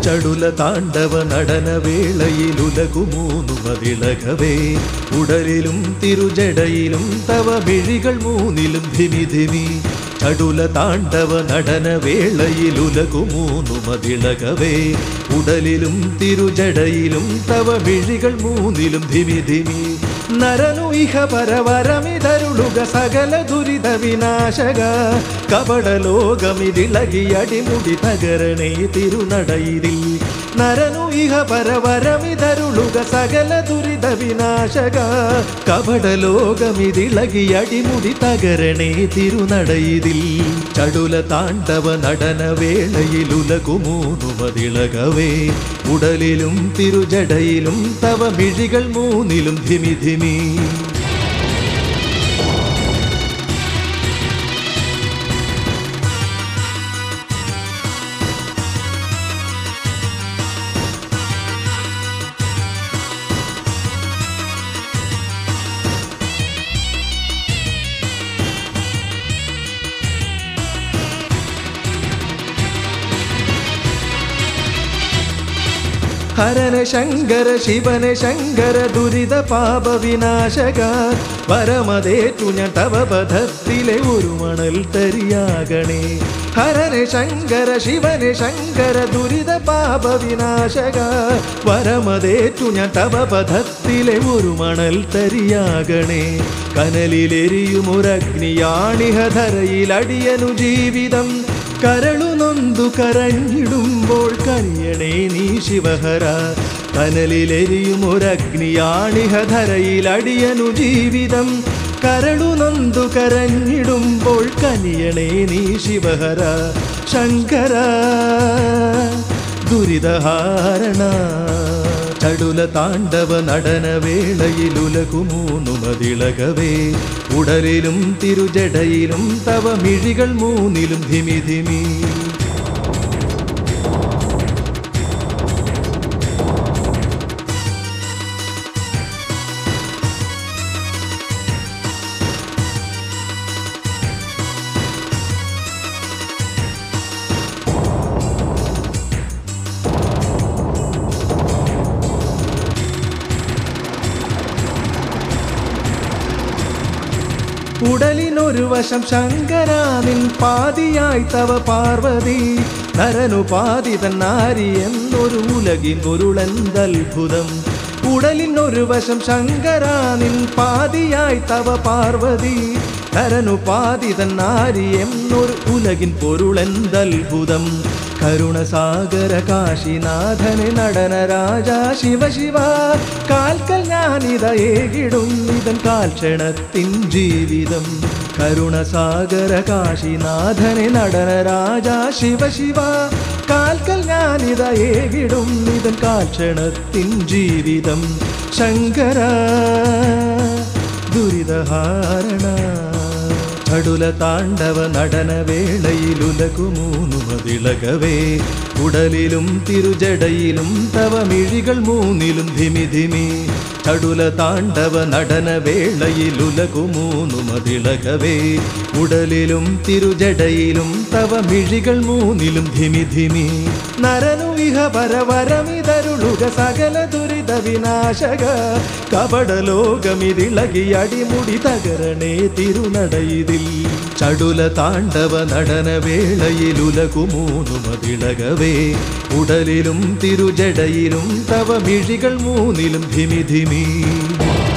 ചടുല താണ്ഡവ നടനവേളയിലുലകു മൂന്നു മതിളകവേ ഉടലിലും തിരുജടയിലും തവ മിഴികൾ മൂന്നിലും ധിമി ധിമി ചടുല താണ്ഡവ നടനവേളയിലുലകു മൂന്നു മതിളകവേ ഉടലിലും തിരുജടയിലും തവ മിഴികൾ മൂന്നിലും ധിമി ധിമി നരനു ഇഹ പരവരമിതരുളുക സകല ദുരിത വിനാശക കപട ലോകമിതിളകി അടിമുടി തകരണേ തിരുനടയിരിൽ നരനു ഇഹ പരവരമിതരുളുക സകല ദുരിത വിനാശക കപട ലോകമിതിളകി അടിമുടി തകരണേ തിരുനടയിരിൽ ചടുല താണ്ഡവ നടന വേളയിലുലകു മൂന്നു മതിളകവേ ഉടലിലും തിരുജടയിലും തവ മിഴികൾ മൂന്നിലും ധിമി ധിമി ഹരന ശങ്കര ശിവന ശങ്കര ദുരിത പാപ വിനാശക പരമതേറ്റു ഞാൻ തവ പഥത്തിലെ ഒരു മണൽ തരിയാകണേ ഹരന ശങ്കര ശിവന ശങ്കര ദുരിത പാപ വിനാശക പരമതേറ്റു ഞാൻ തവ പഥത്തിലെ ഒരു മണൽ തരിയാകണേ കനലിലെരിയുമൊരഗ്നിയാണിഹ ധരയിൽ അടിയനു ജീവിതം കരളു നൊന്തു കരഞ്ഞിടുമ്പോൾ കനിയണേ നീ ശിവഹര കനലിലെരിയുമൊരഗ്നിയാണിഹ ധരയിൽ അടിയനു ജീവിതം കരളു നൊന്തു കരഞ്ഞിടുമ്പോൾ കനിയണേ നീ ശിവഹര ശങ്കര ദുരിതഹാരണ ചടുല താണ്ഡവ നടന വേളയിലുലകു മൂന്നു മതിളകവേ ഉടലിലും തിരുജടയിലും തവ മിഴികൾ മൂന്നിലും ധിമി ധിമി ഉടലിനൊരു വശം ശങ്കരാനിൻ പാതിയായി തവ പാർവതി നരനു പാതി തന്നാരി എന്നൊരു ഉലകിൻ പൊരുളെന്തത്ഭുതം ഉടലിനൊരു വശം ശങ്കരാനിൻ പാതിയായി തവ പാർവതി നരനു പാതി തന്നാരി എന്നൊരു ഉലകിൻ പൊരുളെന്തത്ഭുതം കരുണസാഗര കാശിനാഥന് നടന രാജ ശിവ ശിവ കാൽക്കൽ ഞാനിത ഏകിടും ഇതൻ കാൽക്ഷണത്തിൻ ജീവിതം കരുണസാഗര കാശിനാഥന് നടന രാജ ശിവ ശിവ കാൽക്കൽ ഞാനിത ഏകിടും ഇതൻ കാൽക്ഷണത്തിൻ ജീവിതം ശങ്കര ദുരിതഹാരണ ചടുല താണ്ഡവ നടന വേളയിലുലകു മൂന്നു മതിളകവേ ഉടലിലും തിരുജടയിലും തവ മിഴികൾ മൂന്നിലും ധിമി ധിമി ചടുല താണ്ഡവ നടന വേളയിലുലകു മൂന്നു മതിളകവേ ഉടലിലും തിരുജടയിലും തവ മിഴികൾ മൂന്നിലും ധിമി ധിമി നരനു ഇഹ പരവരമിതരുളുക സകല ദുരിത വിനാശക കപട ലോകമിതിളകി അടിമുടി തകരണേ തിരുനടയിതിൽ ചടുല താണ്ഡവ നടന വേളയിലുലകു മൂന്നു മതിളകവേ ഉടലിലും തിരുജടയിലും തവ മിഴികൾ മൂന്നിലും ധിമി ധിമി